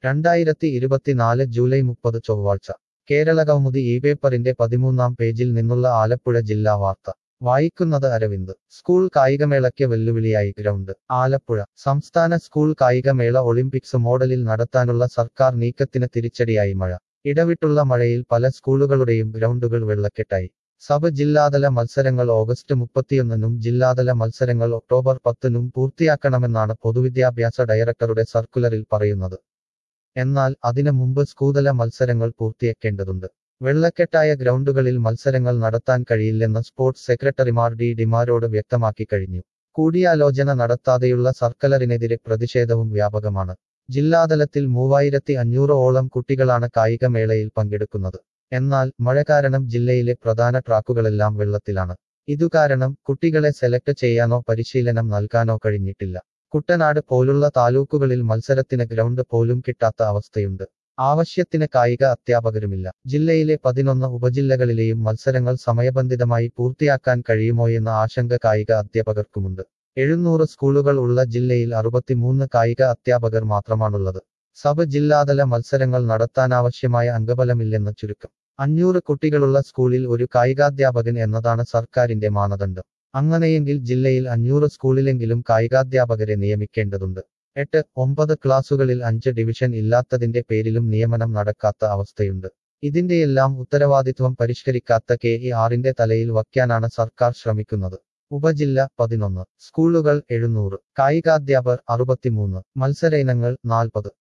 രണ്ടായിരത്തി ഇരുപത്തിനാല് ജൂലൈ മുപ്പത് ചൊവ്വാഴ്ച കേരളകൗമുദി ഈ പേപ്പറിന്റെ പതിമൂന്നാം പേജിൽ നിന്നുള്ള ആലപ്പുഴ ജില്ലാ വാർത്ത വായിക്കുന്നത് അരവിന്ദ് സ്കൂൾ കായികമേളയ്ക്ക് വെല്ലുവിളിയായി ഗ്രൗണ്ട് ആലപ്പുഴ സംസ്ഥാന സ്കൂൾ കായികമേള ഒളിമ്പിക്സ് മോഡലിൽ നടത്താനുള്ള സർക്കാർ നീക്കത്തിന് തിരിച്ചടിയായി മഴ ഇടവിട്ടുള്ള മഴയിൽ പല സ്കൂളുകളുടെയും ഗ്രൗണ്ടുകൾ വെള്ളക്കെട്ടായി സബ് ജില്ലാതല മത്സരങ്ങൾ ഓഗസ്റ്റ് മുപ്പത്തിയൊന്നിനും ജില്ലാതല മത്സരങ്ങൾ ഒക്ടോബർ പത്തിനും പൂർത്തിയാക്കണമെന്നാണ് പൊതുവിദ്യാഭ്യാസ ഡയറക്ടറുടെ സർക്കുലറിൽ പറയുന്നത് എന്നാൽ അതിനു മുമ്പ് സ്കൂതല മത്സരങ്ങൾ പൂർത്തിയാക്കേണ്ടതുണ്ട് വെള്ളക്കെട്ടായ ഗ്രൗണ്ടുകളിൽ മത്സരങ്ങൾ നടത്താൻ കഴിയില്ലെന്ന് സ്പോർട്സ് സെക്രട്ടറിമാർ ഡി ഡിമാരോട് വ്യക്തമാക്കി കഴിഞ്ഞു കൂടിയാലോചന നടത്താതെയുള്ള സർക്കുലറിനെതിരെ പ്രതിഷേധവും വ്യാപകമാണ് ജില്ലാതലത്തിൽ മൂവായിരത്തി അഞ്ഞൂറോളം കുട്ടികളാണ് കായികമേളയിൽ പങ്കെടുക്കുന്നത് എന്നാൽ മഴ കാരണം ജില്ലയിലെ പ്രധാന ട്രാക്കുകളെല്ലാം വെള്ളത്തിലാണ് ഇതുകാരണം കുട്ടികളെ സെലക്ട് ചെയ്യാനോ പരിശീലനം നൽകാനോ കഴിഞ്ഞിട്ടില്ല കുട്ടനാട് പോലുള്ള താലൂക്കുകളിൽ മത്സരത്തിന് ഗ്രൗണ്ട് പോലും കിട്ടാത്ത അവസ്ഥയുണ്ട് ആവശ്യത്തിന് കായിക അധ്യാപകരുമില്ല ജില്ലയിലെ പതിനൊന്ന് ഉപജില്ലകളിലെയും മത്സരങ്ങൾ സമയബന്ധിതമായി പൂർത്തിയാക്കാൻ കഴിയുമോയെന്ന ആശങ്ക കായിക അധ്യാപകർക്കുമുണ്ട് എഴുന്നൂറ് സ്കൂളുകൾ ഉള്ള ജില്ലയിൽ അറുപത്തിമൂന്ന് കായിക അധ്യാപകർ മാത്രമാണുള്ളത് സബ് ജില്ലാതല മത്സരങ്ങൾ നടത്താനാവശ്യമായ അംഗബലമില്ലെന്ന് ചുരുക്കം അഞ്ഞൂറ് കുട്ടികളുള്ള സ്കൂളിൽ ഒരു കായികാധ്യാപകൻ എന്നതാണ് സർക്കാരിന്റെ മാനദണ്ഡം അങ്ങനെയെങ്കിൽ ജില്ലയിൽ അഞ്ഞൂറ് സ്കൂളിലെങ്കിലും കായികാധ്യാപകരെ നിയമിക്കേണ്ടതുണ്ട് എട്ട് ഒമ്പത് ക്ലാസുകളിൽ അഞ്ച് ഡിവിഷൻ ഇല്ലാത്തതിന്റെ പേരിലും നിയമനം നടക്കാത്ത അവസ്ഥയുണ്ട് ഇതിന്റെയെല്ലാം ഉത്തരവാദിത്വം പരിഷ്കരിക്കാത്ത കെ ഇ ആറിന്റെ തലയിൽ വയ്ക്കാനാണ് സർക്കാർ ശ്രമിക്കുന്നത് ഉപജില്ല പതിനൊന്ന് സ്കൂളുകൾ എഴുന്നൂറ് കായികാധ്യാപകർ അറുപത്തിമൂന്ന് മത്സര ഇനങ്ങൾ നാൽപ്പത്